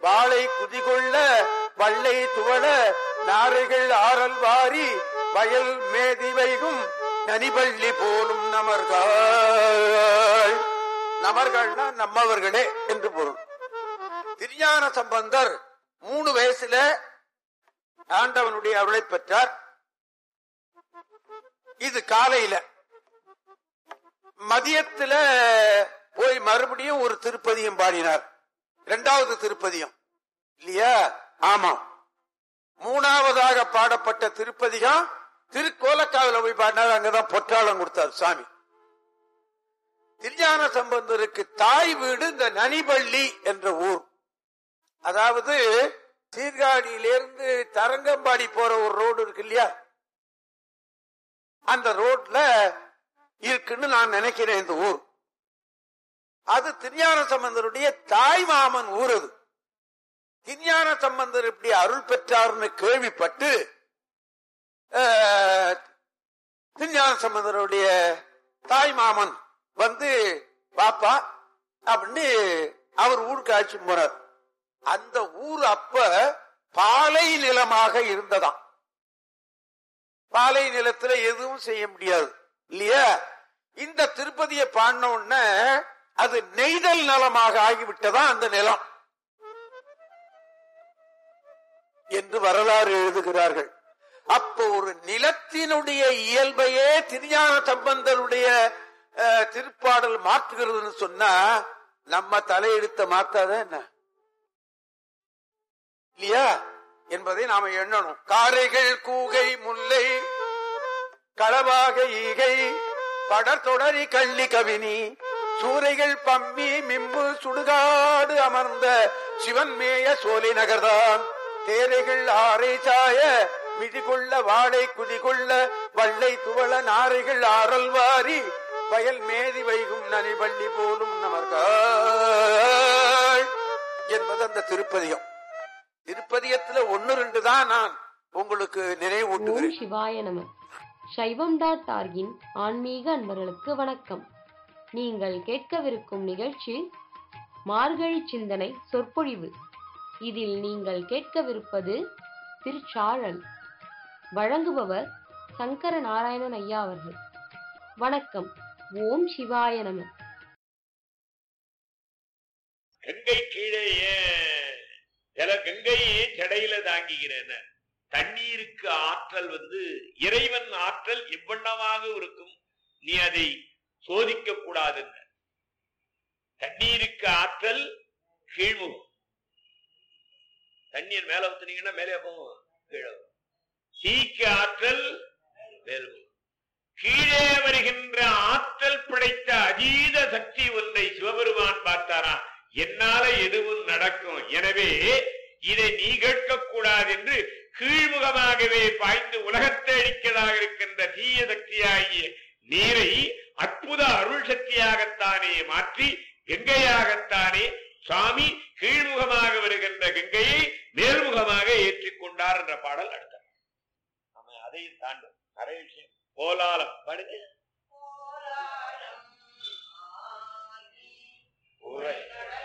வாளை குதிகொள்ள வள்ளை துவள நாரைகள் ஆறல் வாரி வயல் மேதி வைகும் நனிபள்ளி போலும் நமர்கள் நமர்கள்னா நம்மவர்களே என்று பொருள் திருஞான சம்பந்தர் மூணு வயசுல ஆண்டவனுடைய அருளை பெற்றார் இது காலையில மதியத்துல போய் மறுபடியும் ஒரு திருப்பதியும் பாடினார் இரண்டாவது திருப்பதியும் இல்லையா ஆமா மூணாவதாக பாடப்பட்ட திருப்பதிகம் திருக்கோலக்காவில போய் பாடினார் அங்கதான் பொற்றாளம் கொடுத்தார் சாமி திருஞான சம்பந்தருக்கு தாய் வீடு இந்த நனிபள்ளி என்ற ஊர் அதாவது சீர்காழியிலிருந்து தரங்கம்பாடி போற ஒரு ரோடு இருக்கு இல்லையா அந்த ரோட்ல இருக்குன்னு நான் நினைக்கிறேன் இந்த ஊர் அது திருஞான சம்பந்தருடைய தாய் மாமன் ஊர் அது திருஞான சம்பந்தர் இப்படி அருள் பெற்றார்னு கேள்விப்பட்டு அஹ், திருஞான சம்பந்தருடைய தாய் மாமன் வந்து பாப்பா அப்படின்னு அவர் ஊருக்கு அழைச்சு போறார் அந்த ஊர் அப்ப பாலை நிலமாக இருந்ததாம் பாலை நிலத்துல எதுவும் செய்ய முடியாது இல்லையா இந்த திருப்பதியை பாடின உடனே அது நெய்தல் நிலமாக ஆகிவிட்டதா அந்த நிலம் என்று வரலாறு எழுதுகிறார்கள் அப்போ ஒரு நிலத்தினுடைய இயல்பையே திருஞான சம்பந்தருடைய அஹ், திருப்பாடல் மாற்றுகிறதுன்னு சொன்னா நம்ம தலையெடுத்த மாத்தாத என்ன இல்லையா என்பதை நாம எண்ணணும் காரைகள் கூகை முல்லை களவாக ஈகை படர்தொடரி கள்ளி கவினி சூறைகள் பம்மி மிம்பு சுடுகாடு அமர்ந்த சிவன் மேய சோலை நகர்தான் தேரைகள் ஆரை சாய மிதிகொள்ள வாடை குதிகொள்ள வள்ளை துவள நாரைகள் ஆரல் வாரி வயல் மேதி வைகும் நனிபள்ளி போலும் நமர்கள் என்பது அந்த திருப்பதியம் திருப்பதியத்துல ஒன்னு ரெண்டு தான் நான் உங்களுக்கு ஓம் நினைவூட்டுகிறேன் சிவாய நம சைவம் டாட் ஆர்கின் ஆன்மீக அன்பர்களுக்கு வணக்கம் நீங்கள் கேட்கவிருக்கும் நிகழ்ச்சி மார்கழி சிந்தனை சொற்பொழிவு இதில் நீங்கள் கேட்கவிருப்பது திருச்சாழல் வழங்குபவர் சங்கர நாராயணன் ஐயா அவர்கள் வணக்கம் ஓம் சிவாய நம கங்கை கீழே ஏன் சில கங்கையை ஜடையில தாங்கிக்கிறேன் தண்ணீருக்கு ஆற்றல் வந்து இறைவன் ஆற்றல் எவ்வண்ணமாக இருக்கும் நீ அதை சோதிக்க கூடாது தண்ணீருக்கு ஆற்றல் கீழ்முகம் தண்ணீர் மேல ஊத்துனீங்கன்னா மேலே போகும் கீழே வரும். தீக்கு ஆற்றல் மேலும் கீழே வருகின்ற ஆற்றல் படைத்த அதீத சக்தி ஒன்றை சிவபெருமான் பார்த்தாரா என்னால எதுவும் நடக்கும் எனவே இதை நீ கேட்கக்கூடாது என்று கீழ்முகமாகவே பாய்ந்து உலகத்தை அழிக்கதாக இருக்கின்ற தீய சக்தியாகிய நீரை அற்புத அருள் சக்தியாகத்தானே மாற்றி கங்கையாகத்தானே சுவாமி கீழ்முகமாக வருகின்ற கங்கையை மேல்முகமாக ஏற்றிக்கொண்டார் என்ற பாடல் அடுத்த நம்ம அதையும் தாண்டும் நிறைய விஷயம் கோலாலம் பாடுங்க ஊரை